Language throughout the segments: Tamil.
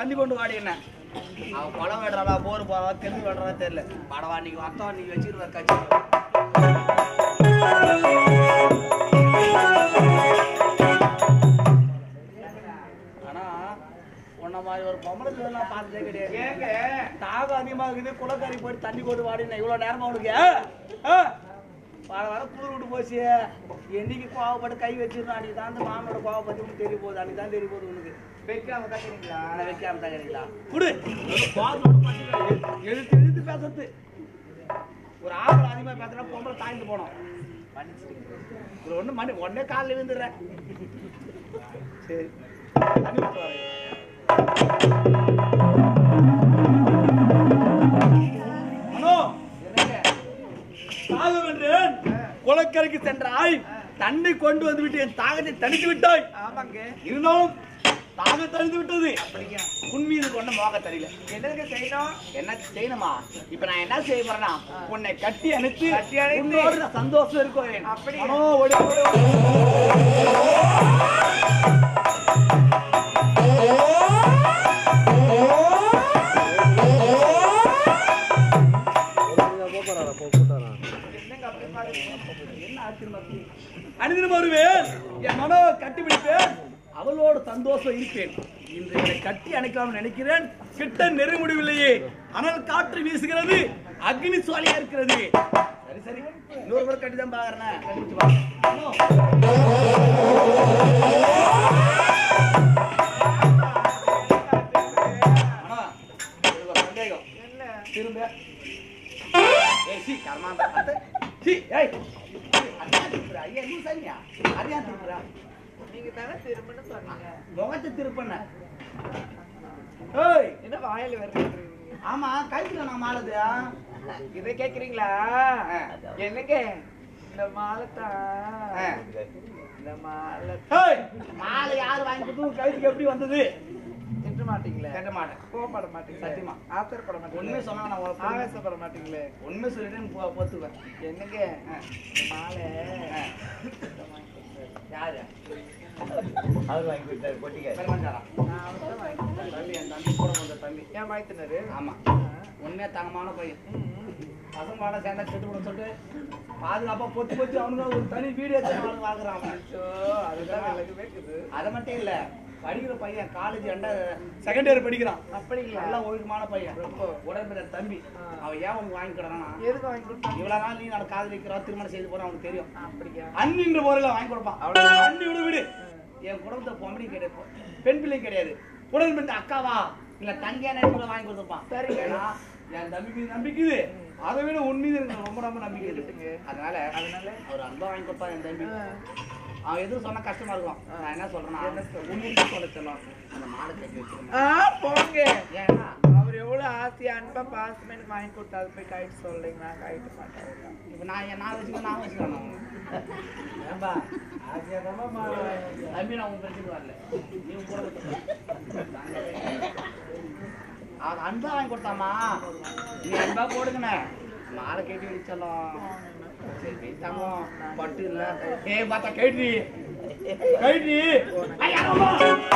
தண்ணி கொண்டு வாடி என்ன அவன் குளம் வெடுறாளா போர் போறா தெரு வெடுறா தெரியல படவா நீங்க வந்தோம் நீங்க வச்சிருவார் கட்சி ஆனா உன்ன மாதிரி ஒரு பொம்பளை பிள்ளை நான் பார்த்ததே கிடையாது ஏங்க தாகம் அதிகமாகுது குளக்கறி போயிட்டு தண்ணி கொண்டு வாடின இவ்வளவு நேரமா உனக்கு ஆ? ஆ? வர வர குளிர் விட்டு போச்சு என்னைக்கு கோவப்பட்டு கை வச்சிருந்தோம் அன்னைக்கு தான் அந்த மாமனோட கோவப்பட்டு உனக்கு தெரிய போகுது அன்னைக்கு தான் தெரிய போகுது உனக்கு வைக்காம தக்கிறீங்களா ஆனா வைக்காம தகரீங்களா குடு எழுத்து எழுத்து பேசுறது ஒரு ஆம்பளை அதிகமா பேசுனா பொம்பளை தாய்ந்து போனோம் ஒரு ஒண்ணு மணி உடனே காலைல விழுந்துடுறேன் சரி தண்ணி ஊத்து வரேன். மனோ தாகம் என்றேன் குளக்கரைக்கு சென்றாய் தண்ணி கொண்டு வந்து விட்டு என் தாகத்தை தணித்து விட்டாய் ஆமாங்க இருந்தாலும் தாகம் தணித்து விட்டது அப்படிங்க உன் மீது கொண்ட மோக தெரியல என்னங்க செய்யணும் என்ன செய்யணுமா இப்ப நான் என்ன செய்ய போறேன்னா உன்னை கட்டி அணைத்து கட்டி அணைத்து. உன்னோடு நான் சந்தோஷம் இருக்கேன் அப்படியா? மனோ, ஓடி, ஓடி, ஓடி. என்னங்க அப்படி பாக்குறீங்க என்ன ஆச்சரியமா அணிந்திரம் வருவேன் என் மனோ கட்டி பிடிப்பேன் அவளோடு சந்தோஷம் இருப்பேன் இன்று என்னை கட்டி அணைக்கலாம் நினைக்கிறேன் கிட்ட நெருங்க முடியவில்லையே அனல் காற்று வீசுகிறது அக்னி சுவாலியா இருக்கிறது சரி சரி இன்னொரு முறை கட்டி தான் பாக்குறேன் கட்டி வா மனோ. மனோ, எனக்கு ஒரு சந்தேகம் என்ன திரும்ப ஏய் சி கர்மாந்தா அத்தை சி ஏய் அரியா திருப்புற ஐயா நீ சரியா அரியா திருப்புற நீங்க தானே திரும்பன்னு சொன்னீங்க முகத்தை திருப்பண்ண ஏய் என்ன வாயில வருது ஆமா கைத்துல நான் மாலது இதை கேக்குறீங்களா ஆ. என்னங்க இந்த மாலை தான் ஆ. இந்த மாலை ஏய் மாலை யார் வாங்கி கொடுத்து கைத்துக்கு எப்படி வந்தது திட்ட மாட்டீங்களே கேட்க மாட்டேன் கோவப்பட மாட்டீங்களே சத்தியமா. ஆத்திரப்பட மாட்டீங்களே உண்மை சொன்னா நான் உனக்கு ஆவேசப்பட மாட்டீங்களே உண்மை சொல்லிட்டு போ- பொத்துவேன் என்னங்க ஆ. இந்த மாலை ஆ. யாரு அவர் வாங்கி கொடுத்தாரு பொட்டிக்காரு பெருமஞ்சாரா நான் அவன்கிட்ட வாங்கி கொடுத்தேன். தம்பி என் தம்பி கூட வந்த தம்பி ஏன் வாய்த்தினாரு ஆமா உண்மையா தங்கமான பையன் பசங்களோட சேர்ந்தா கெட்டு போட சொல்லிட்டு பாதுகாப்பா பொத்து பொத்து அவனுங்க ஒரு தனி வீடியோ எடுத்து வாங்குறான் அவன் அதுதான் எனக்கு இருக்குது அதை மட்டும் இல்ல படிக்கிற பையன் காலேஜ் அண்ட செகண்ட் இயர் படிக்கிறான் அப்படிங்களா நல்ல ஒழுக்கமான பையன் ரொம்ப. உடன்பிற தம்பி ஆ. அவன் ஏன் உனக்கு வாங்கி கிடறானா எதுக்கு வாங்கி கொடுத்தா இவ்வளவு நாள் நீ நான் காதலிக்கிறோம் திருமணம் செய்து போறோம் அவனுக்கு தெரியும் அப்படியா அண்ணின்ற முறையில வாங்கி கொடுப்பான் அவ்வளவுதான். அண்ணி விடு விடு என் குடும்பத்தை பொம்பளை கிடையாது பெண் பிள்ளை கிடையாது உடன் பிறந்த அக்காவா இல்ல தங்கியா நடிப்புல வாங்கி கொடுத்துருப்பான் சரி. ஏன்னா என் தம்பி மீது நம்பிக்குது அதை விட உன் மீது எனக்கு ரொம்ப ரொம்ப நம்பிக்கை இருக்குங்க. இருக்கு அதனால அதனால அவர் அன்பா வாங்கி கொடுப்பான் என் தம்பி ஆ. அவன் எதுவும் சொன்னா கஷ்டமா இருக்கும் நான் என்ன சொல்றேன்னா என்ன சொல்ற? உண்மைக்கு சொல்ல சொல்லும் அந்த மாலை கட்டி வச்சிருக்கேன் ஆ போங்க ஏன்னா அவர் எவ்வளவு ஆசையா அன்பா பாசமா எனக்கு வாங்கி கொடுத்தாரு போய் கைட்டு சொல்றீங்க நான் கைட்டு மாட்டேன் இப்ப நான் என் நான் வச்சுக்க நான் வச்சுக்கணும் ஏம்பா ஆசையாதாம்மா மாலை வாங்கி தம்பி நான் உன் பிரச்சனை வரல நீ உன் கூட அவன் அன்பா வாங்கி கொடுத்தாமா நீ அன்பா போடுங்கண்ணே மாலை கட்டி வச்சலாம் சரி பேசாமோ பட்டு இல்ல ஏ பார்த்தா கேட்டு கேட்டு ஐயா அம்மா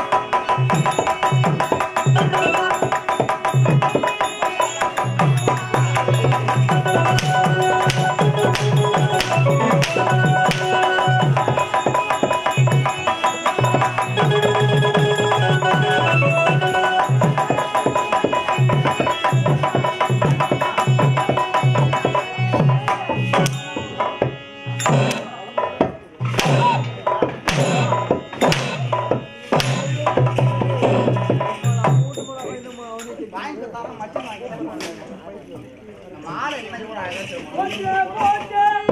வாங்கி கொடுத்தாம மச்சான் வாங்கி கொடுத்தாங்க. மாலை என்ன இவ்வளவு அழகா தெரியுமா?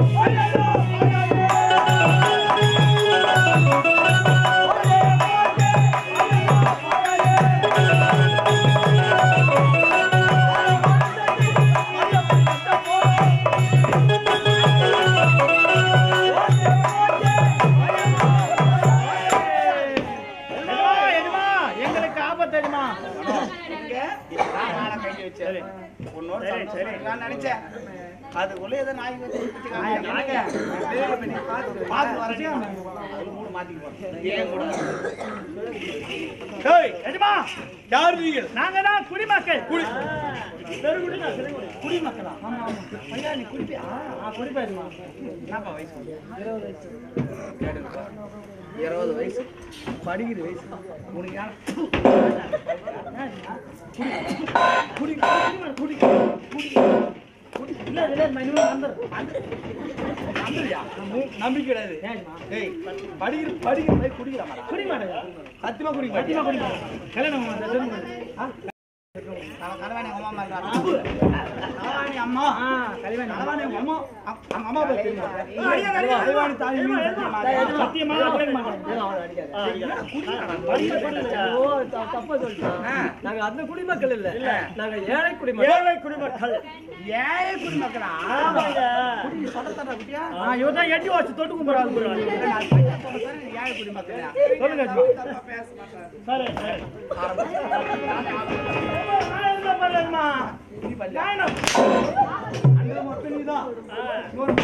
எங்களுக்கு ஆபத்து தெரியுமா இங்க இப்பதான் மாலை கட்டி வச்சேன். உன்னோட சந்தோஷமா இருக்கலாம்னு நினைச்சேன். அதுக்குள்ள ஏதோ நாய் வந்து குத்தி காமிச்சாங்க. நாய்ங்க. பார்த்து வரேன். அதுல மூணு மாத்திக்க போறேன் ஏன் கூட ஏய் எஜமா யார் நீங்கள் நாங்க தான் குடிமக்கள் குடி பெருங்குடினா சிறுகுடி குடிமக்களா ஆமா ஆமா ஐயா நீ குடிப்பியா ஆ குடிப்பா எஜமா என்னப்பா வயசு இருபது வயசு படிக்கிற வயசு உனக்கு யார் குடி குடி குடி குடி இல்ல இல்ல மெனு வந்துரு நம்பிக்கையா? நம்பிக்கை கிடையாது ஏஜமா ஏய் படிக்கிற படிக்கிற மாதிரி குடிக்கிறாமா குடி மாட்டேன் சத்தியமா குடிக்க சத்தியமா மாட்டியா? குடி கல்யாணம் பண்ண பெருங்குடி ஆ அவன் கனவாணி அம்மா பண்றான் கனவாணி அம்மா ஆ கல்யாணம் கனவாணி அவங்க அம்மா அம்- அவங்க அம்மா பேர் தெரியுமா அடியா, அடியா. கலைவாணி தாய் மீன் சத்தியமா. சத்தியமா குடிக்க மாட்டேன் நாங்க அந்த குடிமக்கள் இல்ல நாங்க ஏழை குடிமக்கள் ஏழை குடிமக்கள் ஏழை குடிமக்களா குடி சொடத்தடா குட்டியா ஆ இவதான் எட்டி வச்சு தொட்டு கும்பிடுறாங்க நான் பையன் சொன்ன சரி, ஏழை குடிமக்களா சொல்லுங்க அஜ்மா. தப்பா பேச மாட்டாரு சரி சரி நான் என்ன பண்ணேன்மா? நீ பல்ல நான் என்ன- அங்க மொத்தம் நீதான் இன்னொரு-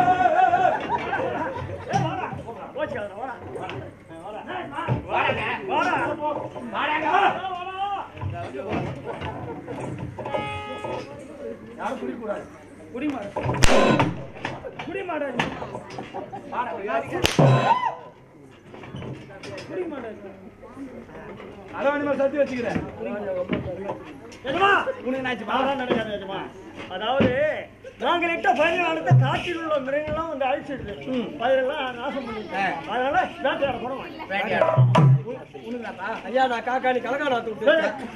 ஏய், வாடா. கோச்சிக்காதடா, வாடா. வாடா. வாடா. வாடா. வாடா, வாடா. யாரும் குடிக்கக்கூடாது குடிமாடு. குடிமாடு. குடிமாடு. கனவாணி மேல சத்தி வச்சுக்கிறேன் எஜமா, உனக்கு என்னாச்சு அதெல்லாம் நடக்காது எஜமா. அதாவது நாங்கள் இட்ட பயிர்களானது காட்டில் உள்ள மிருகங்கள்லாம் வந்து அழிச்சிடுது பயிரெல்லாம் நாசம் பண்ணிட்டு அதனால வேட்டையாட போறோம் உனக்குதாப்பா ஐயா நான் காக்காணி கலக்காணா தூட்டு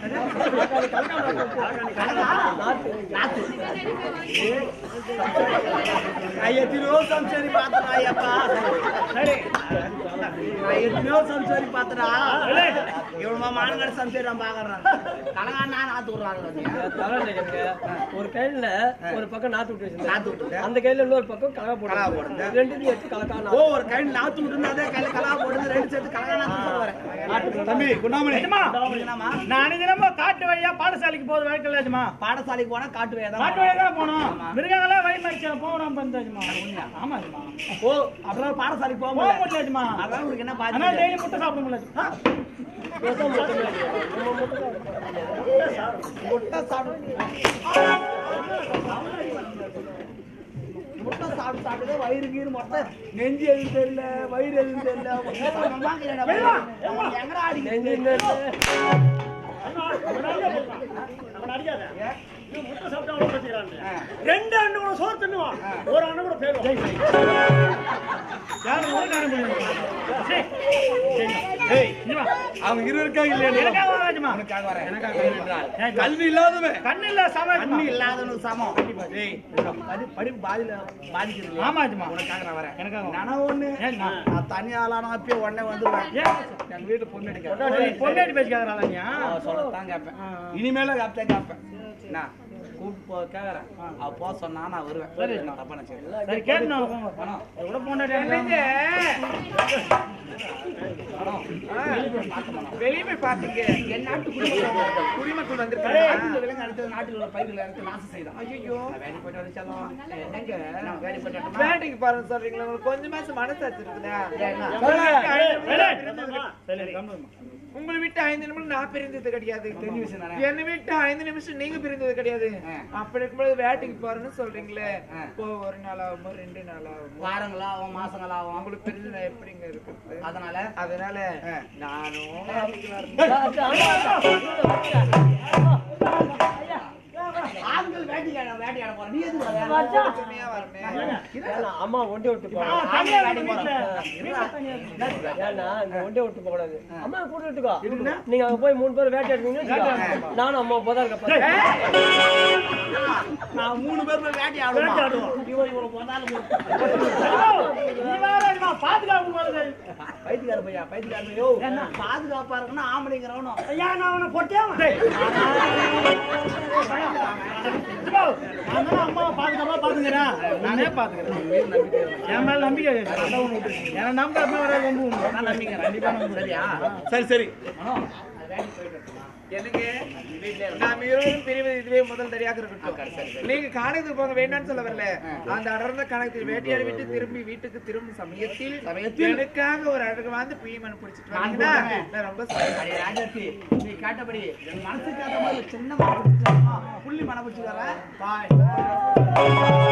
நான் எத்தனையோ சம்சாரி பார்த்தனா ஐயப்பா சரி நான் எத்தனையோ சம்சாரி பார்த்தனா இவனுமா மானங்கட சம்சாரி நான் பாக்குறேன் கலங்கா நான் ஆத்து விடுறாங்க ஒரு கையில ஒரு பக்கம் நாத்து விட்டு நாத்து வச்சிருந்தேன் விட்டு. அந்த கையில இன்னொரு பக்கம் கலகா கலகா போட்டு போடுறது. ரெண்டு எடுத்து கலக்கா ஓ ஒரு கை நாத்து விட்டு அதே கையில கலா போடுறது ரெண்டு சேர்த்து கலகா நாத்து சொல்ல வரேன் தம்பி குண்டாமணி எஜமா, என்னம்மா நான் தினமும் காட்டு வழியா பாடசாலைக்கு போது வாழ்க்கை எஜமா பாடசாலைக்கு போனா காட்டு வேதம் காட்டு வழியா தான் போனோம் ஆமா. மிருகங்களா வழி மறிச்சல போகணும் பந்த எஜமா ஆமா எஜமா ஓ அப்புறம் பாடசாலைக்கு போக போக முடியல முடியல எஜமா அதான் உனக்கு என்ன ஆனா பாதி டெய்லி முட்டை சாப்பிட முடியல முட்டை சாப்பிடு முட்டை சாப்பிட்டு சாப்பிட்டு வயிறு கீறு மொத்தம் நெஞ்சு எதுவும் தெரியல வயிறு எதுவும் தெரியல முட்டை சாப்பிடாம இருக்கிறேன்டா. அவன் எங்கடா அடிக்கிறது? அவன் அடிக்காத இது முட்டை சாப்பிட்டா அவ்வளவு பிரச்சனை ஆ. ரெண்டு அண்ணன் கூட சோறு தின்னுவான் ஒரு அண்ணன் கூட பேருவான் யாரும் ஒரு காரணம் பண்ணுவாங்க சரி ஏய், இங்க வா. அவங்க இருவருக்காக இல்லையா எனக்காக வா ராஜமா. உனக்காக வரேன் எனக்காக ஏய், கல்வி இல்லாதவன் கண்ணு இல்ல சம கண்ணு இல்லாதவனுக்கு சமம் ஏய், படி- படிப்பு பாதியில பாதிக்கிறது இல்லையா? ஆமா ராஜமா. உனக்காக நான் வரேன் எனக்காக வா. நானா ஒண்ணு ஏன் நான்? நான் தனியாளான அப்பயே உடனே வந்துருவேன் ஏன்? எங்க வீட்டு பொண்ணு நீ எடுக்க பொண்டாட்டி பேசி கேக்குறாளா நீ? அவ சொல்லத்தான் கேட்பேன் ஆ. இனிமேல கேப்டன் கேட்பேன் என்ன கூப்பிட்டு போ கேக்குறேன் அவ போக சொன்னா நான் வருவேன் சரி. நான் தப்பா நினைச்சேன் சரி கேட்டு நான் போங்க. இது கூட பொண்டாட்டி என்னங்க பணம். வெளியே போய் பாத்தீங்க என் நாட்டு குடிமக்கள் குடிமக்கள் நாட்டுல வந்திருக்காங்க விலங்கு அடுத்த நாட்டுல உள்ள பயிர்களை எடுத்து நாசம் செய்தான் ஐயோ நான் வேலைக்கு போயிட்டு வந்துச்சாலும் என்னங்க நான் வேலைக்கு போயிட்டு வரட்டுமா? வேட்டைக்கு பாருங்க சொல்றீங்களா உங்களுக்கு கொஞ்சமாச்சும் மனசாச்சு இருக்குதா என்ன? சரி, கம்முனுமா. உங்களை விட்டு ஐந்து நிமிஷம் நான் பிரிந்தது கிடையாது தெரிஞ்ச விஷயம் தானே? என்னை விட்டு ஐந்து நிமிஷம் நீங்க பிரிந்தது கிடையாது ஆ. அப்படி இருக்கும்போது வேட்டைக்கு போறேன்னு சொல்றீங்களே ஆ. இப்போ ஒரு நாள் ஆகுமோ ரெண்டு நாள் ஆகுமோ வாரங்களாகும் மாசங்களாகும் உங்களுக்கு பிரிஞ்சு எப்படிங்க இருக்குது அதனால அதனால ஆ. நானும் வேட்டைக்கு வரேன். ஆண்கள் வேட்டையாட வேட்டையாட போறேன் நீ எதுக்கு வர? ஒற்றுமையா வரணும் அம்மா ஒண்டி விட்டு ஆ, போகணும் தனியா வேலைக்கு இருக்கு வீட்டுல. போறேன். வீட்டுல தனியா இருக்கு. ஏன்னா இந்த ஒண்டி விட்டு போக கூடாது அம்மா கூட்டிட்டுக்கோ இருக்குன்னா? நீங்க அங்க போய் மூணு பேர் வேட்டையாடுவீங்க நானும் அம்மா போதா இருக்க நான் மூணு பேர் போய் வேட்டையாடுவோம் வேட்டையாடுவோம். இவன் இவனை போனாலும் ஐயோ, நீ வேற என்ன, பாதுகாப்பு மாதிரி. பைத்தியக்கார பையா பைத்தியக்கார பையோ பாதுகாப்பா இருக்கணும் ஆம்பளைங்கிறவனும் ஐயா, நான் அவனை பொட்டியாவன். டேய். சிவா, நான் தானே அம்மாவை பாதுகாப்பா பாத்துக்கிறேன். நானே பாத்துக்கிறேன். என் மேல நம்பிக்கை இருக்கு. அதான் உன்னை விட்டு. என்னை நம்ப அம்மா வர ரொம்ப உண்டு. நான் நம்பிக்கை கண்டிப்பா நம்புறேன். சரியா சரி சரி மனோ, அது வேலைக்கு போயிட்டு வரட்டுமா? எனக்கு நாம் இருவரும் பிரிவது இதுவே முதல் தடியாக இருக்கட்டும் நீங்க காணகத்துக்கு போக வேண்டாம்னு சொல்ல வரல அந்த அடர்ந்த கணக்கத்தில் வேட்டையாடி விட்டு திரும்பி வீட்டுக்கு திரும்பும் சமயத்தில் சமயத்தில் எனக்காக ஒரு அழகு வந்து பீமன் பிடிச்சிட்டு நான் வந்தீங்கன்னா கொடுக்குறேன். நான் ரொம்ப சந்தோஷம். அடே ராஜாத்தி நீ கேட்டபடி என் மனசுக்கு ஏத்த மாதிரி ஒரு சின்ன மனம் பிடிச்சிருக்காமா புள்ளி மனம் பிடிச்சிருக்காரா பாய்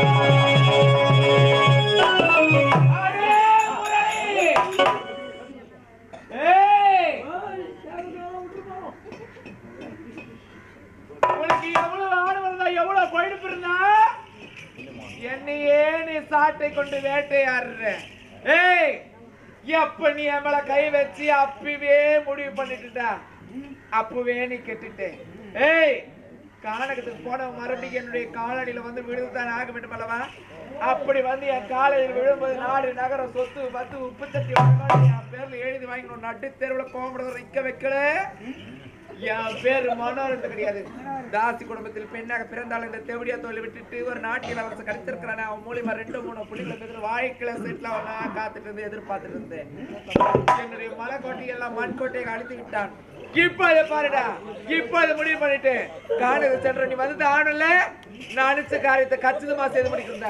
உனக்கு எவ்வளவு ஆணவம் இருந்தா எவ்வளவு கொழுப்பு இருந்தா என்னையே நீ சாட்டை கொண்டு வேட்டையாடுற ஏய் எப்ப நீ என் மேல கை வச்சு அப்பவே முடிவு பண்ணிட்டுடா அப்பவே நீ கெட்டுட்ட ஏய் கானகத்துக்கு போன மறுபடியும் என்னுடைய காலடியில வந்து விழுந்துதான் ஆக வேண்டும் அல்லவா அப்படி வந்து என் காலையில் விழும்போது நாடு நகரம் சொத்து பத்து உப்பு தட்டி வாங்கணும் என் பேர்ல எழுதி வாங்கணும் நட்டு தெருவுல கோமடத்தில் நிக்க வைக்கல என் பேரு மனோரத்து கிடையாது தாசி குடும்பத்தில் பெண்ணாக பிறந்தாலும் இந்த தெவடியா தொழில் விட்டுட்டு ஒரு நாட்டில் அரசு கிடைச்சிருக்கிறானே அவன் மூலியமா ரெண்டு மூணு புள்ளிகளை பேர் வாய்க்கில செட்டில் அவன் காத்துட்டு இருந்து எதிர்பார்த்துட்டு இருந்தேன் என்னுடைய மலைக்கோட்டை எல்லாம் மண் கோட்டையை அழித்து விட்டான் இப்ப அதை பாருடா இப்ப அதை முடிவு பண்ணிட்டு காணது சென்ற நீ வந்து ஆணும்ல நான் அனுச்ச காரியத்தை கச்சிதமா செய்து முடிக்கிறா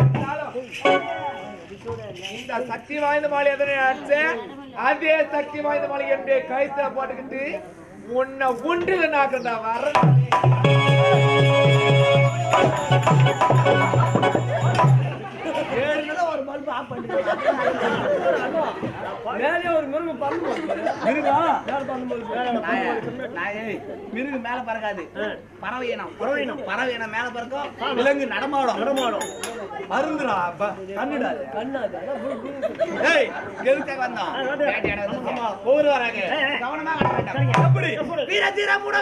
இந்த சக்தி வாய்ந்த மாலை எதனை அடிச்சேன் அதே சக்தி வாய்ந்த மாலை என்னுடைய கைத்த போட்டுக்கிட்டு உன்னை உண்டுல நாக்குறா வர ஏழு தடவை ஒரு பல்பு ஆஃப் பண்ணிட்டு மேலே ஒரு மிருகம் பண்ணும்போது மிருகா மேலே பண்ணும்போது மிருகு மேல பறக்காது பறவை இனம் பறவை இனம் பறவை இனம் மேல பறக்கும் விலங்கு நடமாடும் நடமாடும் மருந்துடா அப்ப கண்ணுடா கண்ணாது அதான் புல் புல் ஏய் எதுக்காக வந்தோம் வேட்டையாட வந்தோம். ஆமா, ஒவ்வொரு வராங்க கவனமா கட்ட வேண்டாம் எப்படி வீர தீர மூட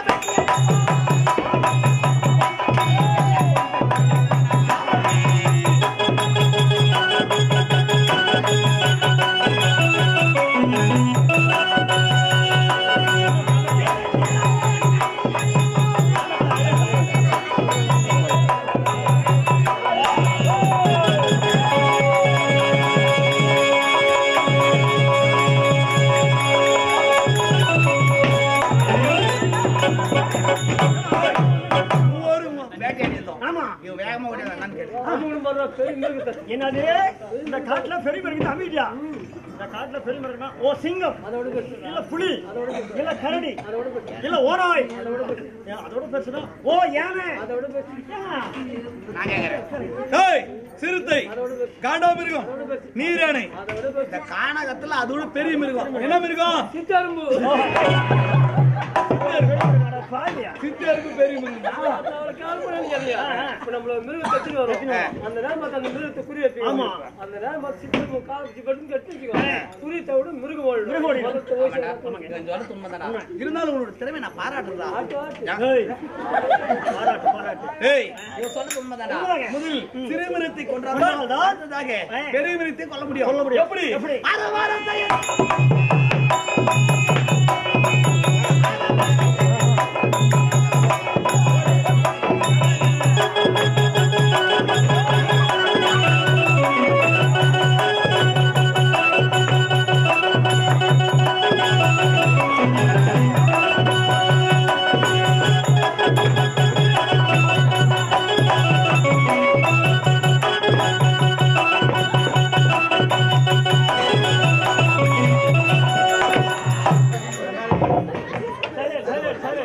ஒவ்வொரு வேட்டையாடி இருந்தோம் ஆமா இவன் வேகமா ஓடி வந்தான்னு கேட்டு மூணு மரம் பெரிய மிருகத்தை என்னது இந்த காட்டுல பெரிய மிருகம் அமைதியா இந்த காட்டுல பெரிய மிருகம்னா ஓ சிங்கம் அதோட பெருசு இல்ல புலி இல்ல கரடி இல்ல ஓராய் ஏன், அதோட பெருசுனா ஓ யானை அதோட பெருசு ஏன்? நான் கேக்குறேன் ஏய் சிறுத்தை காண்டாமிருகம் நீராணை அதோட பெருசு இந்த கானகத்துல அதோட பெரிய மிருகம் என்ன மிருகம் சித்தரும்பு அட பாவியா. சித்தருக்கு பெரிய மிருகம் அவளை கால் பண்ண தெரியலையா இப்ப நம்மள மிருகம் கட்டின்னு வரும் அந்த நேரம் பார்த்து அந்த மிருகத்தை குறி வைப்பீங்க ஆமா. அந்த நேரம் பார்த்து சித்தரும்பு கால் வச்சு கட்டுன்னு கட்டி வச்சுக்கோ குறியத்தை விட மிருகம் ஓடிடும் மிருகம் ஓடிடும். மதத்தை ஓசி இவன் சொல்றது உண்மைதானா? இருந்தாலும் உன்னோட திறமை நான் பாராட்டுறா ஆட்டு ஆட்டு ஏய், பாராட்டு பாராட்டு ஏய் இவன் சொல்றது உண்மைதானா உண்மைதாங்க. முதல் சிறுமிருத்தை கொன்றால் கொன்றால்தான் அடுத்ததாக பெரிய மிருகத்தை கொல்ல முடியும் கொல்ல முடியும். எப்படி எப்படி? அரவாரத்தை சரி சரி சரி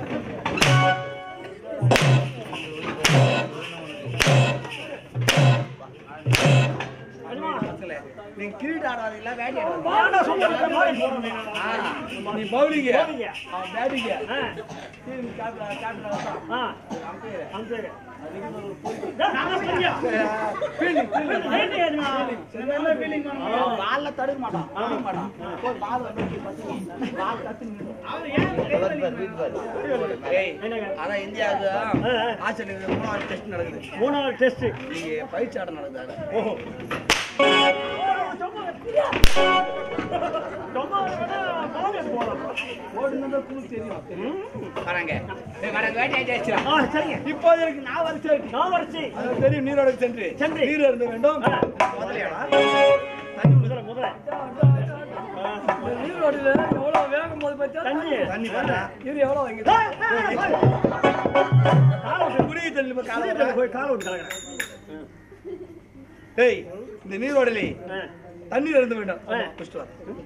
நீங்க கிரீட் ஆடாதீங்களா வேட்டி ஆடாதீங்களா வாடா சொல்லுங்க மாதிரி போறோம் நீ பவுலிங்க Bowling. அவன் பேட்டிங்க ஆ கேப்டன் ஆ அம்பேர் நான் சொல்லியா ஃபீல்டிங் வேண்டிய என்ன சரியான ஃபீலிங் பால்ல தடுக்க மாட்டான் தடுக்க மாட்டான் போய் பால் வந்து பத்தி பால் கத்து ஏய் என்னங்க? அதான் இந்தியாவுக்கு ஆ, ஆ. ஆஸ்திரேலியா மூணாவது டெஸ்ட் நடக்குது மூணாவது டெஸ்ட் நீங்க பயிற்சி ஆட்டம் நடக்குது ஓஹோ ஓடுனதா குழு தெரியும் வராங்க டேய், வராங்க வேட்டி ஆயிட்டு ஆச்சுடா. ஆ சரிங்க இப்போ எனக்கு நான் வரிசை நான் வரிசை அது தெரியும் நீரோட சென்று சென்று. நீர் இருந்த வேண்டும் ஆ. முதலையாடா முதல்ல முதல்ல நீரோடியில் எவ்வளோ எவ்வளவு வேகம் போது பார்த்தா தண்ணி தண்ணி பாருடா. இது எவ்வளவு வாங்கிது காலை விட்டு குடி தண்ணி போய் காலை காலை விடுறா. போய் காலை விட்டு கலக்கிறேன் டேய் இந்த நீரோடலே ஆ. தண்ணீர் இருந்து வேண்டும் ஆ. குடிச்சிட்டு வா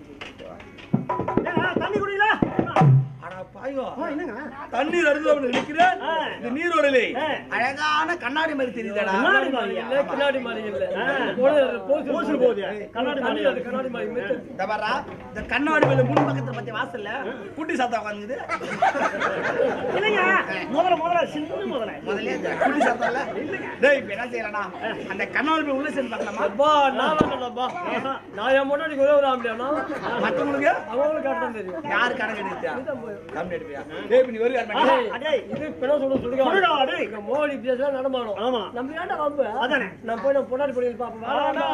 ஏங்க, தண்ணி குடிங்களா அடா பாயோ ஆ, என்னங்க தண்ணீர் அருந்து நினைக்கிறேன் ஆ. இந்த நீரோடலே ஆ. அழகான கண்ணாடி மாதிரி தெரியுதாடா கண்ணாடி மாதிரியா? இல்ல கண்ணாடி மாதிரி இல்ல ஆ. போடு- போசு போசு போகுது. கண்ணாடி தண்ணி மாதிரி. அது கண்ணாடி மாதிரி மெத்து. இந்த பாரா இந்த கண்ணாடி மேல முன் பக்கத்துல பத்தி வாசல்ல குட்டி சாத்தா உட்காந்துது இல்லைங்க முதல்ல முதல்ல சின்ன முதல்ல முதல்ல இந்த குட்டி சாத்தா இல்ல டேய் இப்ப என்ன செய்யறனா அந்த கண்ணாடி மேல உள்ள சேர்ந்து பார்க்கலாமா அப்பா நான் வேண்டாம்ப்பா நான் என் முன்னாடி ஒரே ஒரு ஆம்பளையானா மத்தவங்களுக்கு அவங்களுக்கு கரெக்டாக தெரியும் யாரு கணக்கு எடுத்தியா கம்மி எடுப்பியா டேய் இப்ப நீ ஒரு ஆஹா, அடேய், இது பின்ன சொல்ல சுடுகாடு. சுடுகாடு இங்க மோடி பேசல நடமாடும் ஆமா. நம்ம ஏன்டா வம்பு அதானே. நான் போய் நான் பொண்டாடி பண்ணி பாப்போம் ஆடா.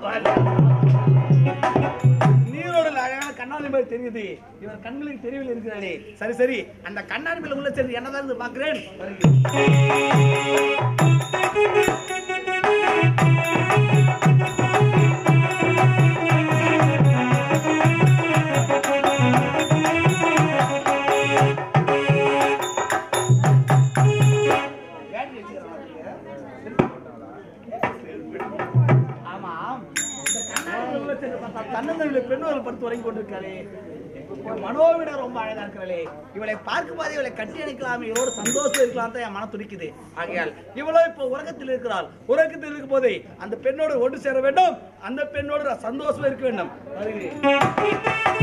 நீரோட அழகான கண்ணாடி மாதிரி தெரியுது இவர் கண்களுக்கு தெரியவில்லை இருக்கிறாரே சரி சரி அந்த கண்ணாடி மேல உள்ள சேர்ந்து என்னதான் இருந்து பாக்குறேன் வருகிறேன். ஆமாம் இந்த கண்ணாடி உள்ள சேர்ந்து பார்த்தா தன்னந்தனிலே பெண்ணோர்கள் படுத்து உறங்கி கொண்டிருக்காளே மனோவிட ரொம்ப அழகா இருக்கிறாளே இவளை பார்க்கும் போது இவளை கட்டி அணைக்கலாம் இவளோட சந்தோஷம் இருக்கலாம் தான் என் மனம் துடிக்குது ஆகையால் இவளோ இப்போ உறக்கத்தில் இருக்கிறாள் உறக்கத்தில் இருக்கும் போதே அந்த பெண்ணோடு ஒன்று சேர வேண்டும் அந்த பெண்ணோடு நான் சந்தோஷமா இருக்க வேண்டும் வருகிறேன்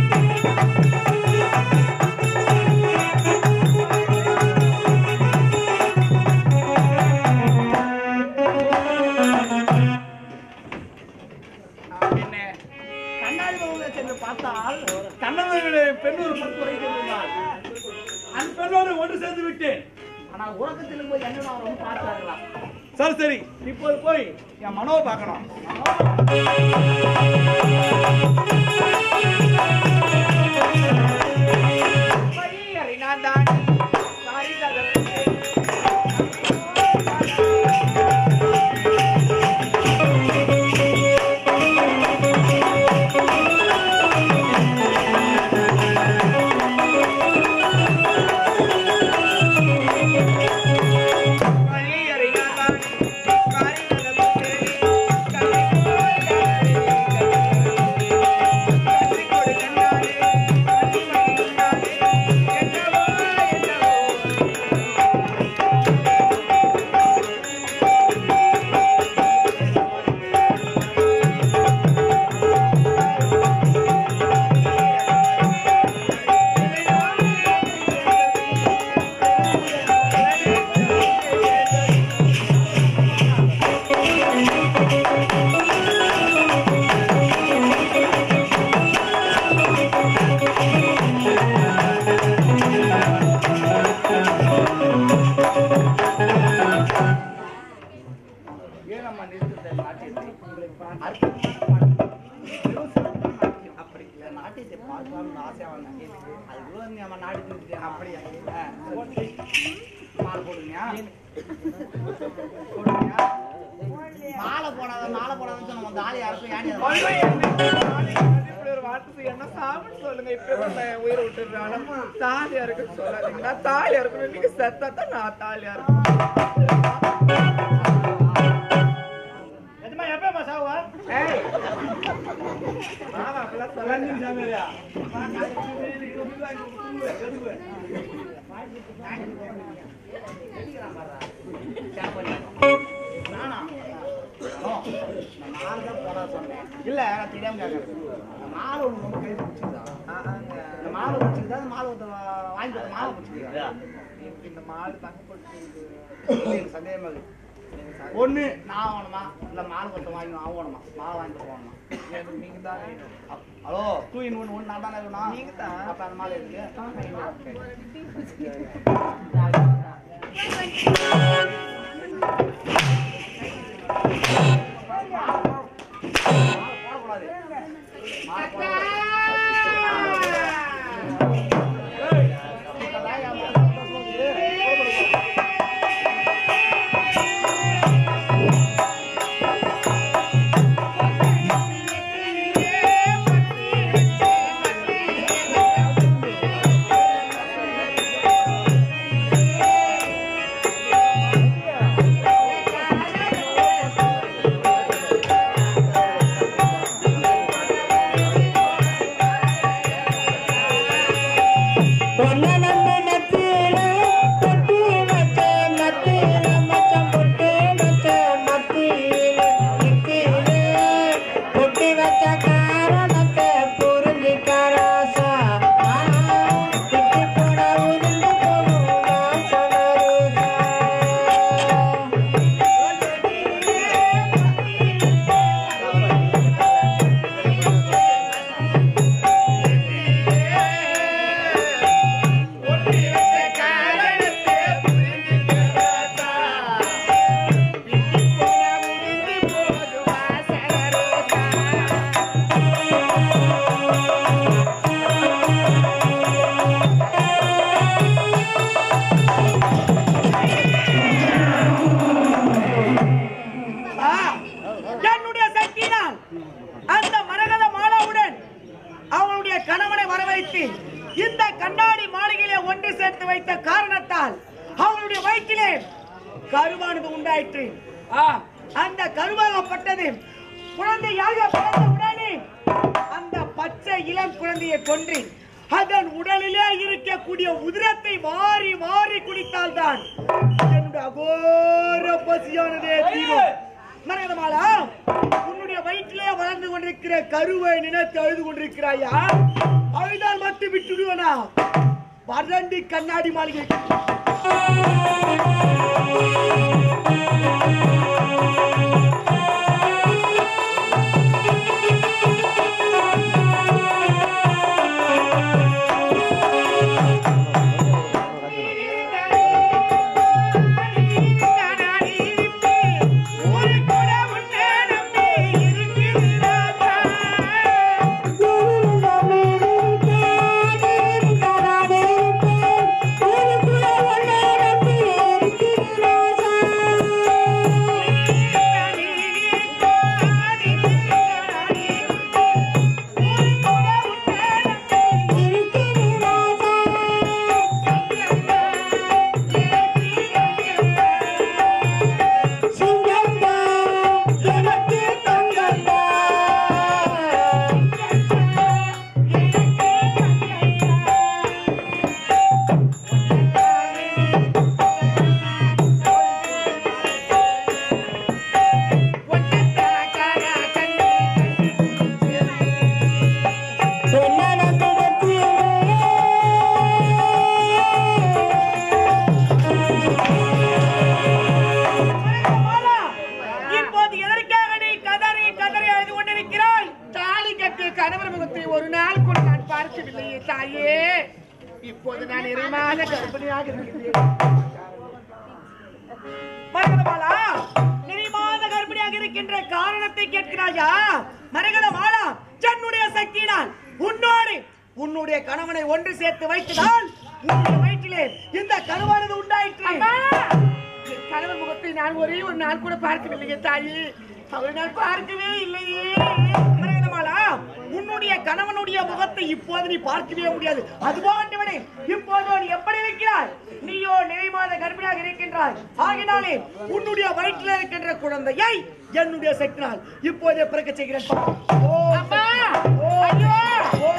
என்ன கண்ணாடி முகங்களை சென்று பார்த்தால் கண்ணவர்களே பெண்ணூர் பத்து வரை சென்றால் அந்த பெண்ணோடு ஒன்று சேர்ந்து விட்டேன் ஆனால் உறக்கத்தில் போய் என்ன அவர் வந்து பார்த்தார்களா சரி சரி இப்போது போய் என் மனோவை பார்க்கணும் பையரை நான் தான் சாரிதாக பையரை நான் தான் சாரிதாக கண்ணிக்கோடு கண்ணாலே கண்ணிமணி கண்ணாலே என்னவோ என்னவோ ஏன் நம்ம நிறுத்தத்தை நாட்டியத்தை அற்புதமான பாடல். மிகவும் சிறப்பான நாட்டியம். அப்படி இல்லை நாட்டியத்தை பார்க்கலாம்னு ஆசையா வந்தேன் அது கூட நம்ம நாடி நிறுத்தியா அப்படியா ஆ, மாலை போடுங்க போடுங்க மாலை போடாத மாலை போடாத நம்ம தாலி யாருக்கும் ஏன் அல்வா என்ன? இப்படி ஒரு வார்த்தை என்ன சாப்பிட்டு சொல்லுங்க இப்ப கூட உயிரை விட்டுறாங்க தாலியா இருக்குன்னு சொல்லாதீங்க நான் தாலியா இருக்கணும் நீங்க செத்தா தான் நான் தாலியா இருக்கணும் எதுமா எப்பமா சாவா ஏய் மாமா அப்படிலாம் சொல்லாதீங்க சாமியாரியா நானா? ஓ, நான் மாலை தான் போட சொன்னேன். இல்ல, நான் தெரியாம கேட்கறேன். இந்த மாலை ஒண்ணு ரொம்ப கையில பிடிச்சிக்குதா? இந்த மாலை பிடிச்சிக்குதா, இந்த மாலை ஒருத்தன் வாங்கி கொடுத்த மாலை பிடிச்சிக்குதா? இந்த மாடு தங்க போட்டு எனக்கு சந்தேகமா இருக்கு. ஒண்ணு நான் வாங்கணுமா இல்ல மாலை ஒருத்தன் வாங்கி அவன் வாங்கணுமா மாலை வாங்கிட்டு போகணுமா நீங்க தான் வேணும். Hello two in one one நான் தானே வேணும் நீங்க தான். அப்ப அந்த மாலை இருக்கு போடக்கூடாது மாலை போடக்கூடாது. ஏ அவளுடைய கணவனை வரவைத்து இந்த கண்ணாடி மாளிகையிலே ஒன்று சேர்த்து வைத்த காரணத்தால் அவளுடைய வயிற்றிலே கருவானது உண்டாயிற்று ஆ, அந்த கருவாகப்பட்டது குழந்தையாக பிறந்த உடனே அந்த பச்சை இளம் குழந்தையை கொன்று அதன் உடலிலே இருக்கக்கூடிய உதிரத்தை வாரி வாரி குடித்தால்தான் என்னுடைய அகோர பசியானதே தீரும் மரகதமாலா உன்னுடைய வயிற்றிலே வளர்ந்து கொண்டிருக்கிற கருவை நினைத்து அழுது கொண்டிருக்கிறாயா அழுதால் மட்டும் விட்டுடுவனா வறண்டி கண்ணாடி மாளிகை ஒரு கூட உன்னை நம்பி இருக்கிறாரா இப்போது எதற்காக நீ கதறி கதறி அழுது கொண்டிருக்கிறாய் தாலி கட்டிய கணவர் முகத்தை ஒரு நாள் கூட நான் பார்க்கவில்லையே தாயே இப்போது நான் நிறைமான கர்ப்பிணியாக இருக்கிறேன் மரகதமாலா நிறைமாத கர்ப்பிணியாக இருக்கின்ற காரணத்தை கேட்கிறாயா மரகதமாலா தன்னுடைய சக்தியினால் உன்னோடு உன்னுடைய கணவனை ஒன்று சேர்த்து வைத்ததால் உன்னுடைய வயிற்றிலே இந்த கருவானது உண்டாயிற்று அம்மா! என் கணவர் முகத்தை நான் ஒரே ஒரு நாள் கூட பார்க்கவில்லையே தாயே அவரை நான் பார்க்கவே இல்லையே மரகதமாலா உன்னுடைய கணவனுடைய முகத்தை இப்போது நீ பார்க்கவே முடியாது அதுபோ ஆண்டவனே இப்போது நீ எப்படி இருக்கிறாய் நீயோ நிறைமாத கர்ப்பிணியாக இருக்கின்றாய் ஆகினாலே உன்னுடைய வயிற்றில் இருக்கின்ற குழந்தையை என்னுடைய சக்தினால் இப்போதே பிறக்க செய்கிறேன் பார். ஓ அம்மா ஓ ஐயோ ஓ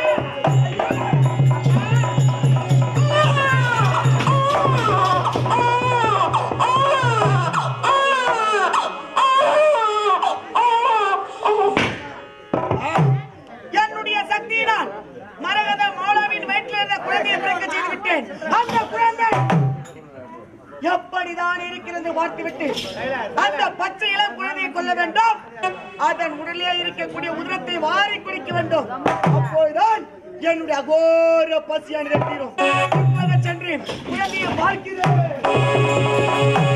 என்னுடைய சக்தியினால் மரகத மாலாவின் வயிற்றில் இருந்த குழந்தையை பிறக்க செய்து விட்டேன் அந்த குழந்தை எப்படிதான் இருக்கிறது பார்த்துவிட்டு அந்த பச்சை இளம் குழந்தையை கொல்ல வேண்டும் அதன் உடலே இருக்கக்கூடிய உதிரத்தை வாரி குடிக்க வேண்டும் அப்போதுதான் என்னுடைய அகோர பசியானது தீரும் இப்போது சென்று குழந்தையை பார்க்கிறேன்